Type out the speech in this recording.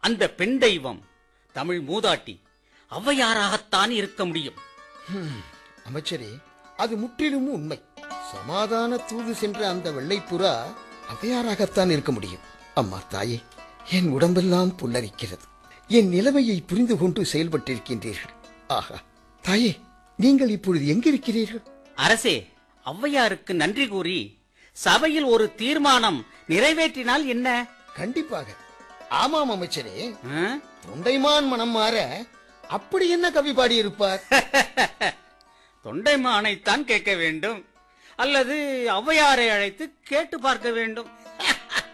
அந்த பெண் தெய்வம் தமிழ் மூதாட்டி ஔவையாராகத்தான் இருக்க முடியும் அமைச்சரே அது முற்றிலும் உண்மை சமாதான தூது சென்ற அந்த வெள்ளைப்புறா அவையாராகத்தான் இருக்க முடியும் அம்மா தாயே என் உடம்பெல்லாம் புல்லரிக்கிறது என் நிலைமையை புரிந்து கொண்டு செயல்பட்டிருக்கின்றீர்கள் ஆஹா தாயே நீங்கள் இப்பொழுது எங்கிருக்கிறீர்கள் அரசே ஔவையாருக்கு நன்றி கூறி சபையில் ஒரு தீர்மானம் நிறைவேற்றினால் என்ன கண்டிப்பாக ஆமாம் அமைச்சரே ஆ? தொண்டைமான் மனம் மாற அப்படி என்ன கவி பாடியிருப்பார் தொண்டைமானைத்தான் கேட்க வேண்டும் அல்லது ஔவையாரை அழைத்து கேட்டு பார்க்க வேண்டும்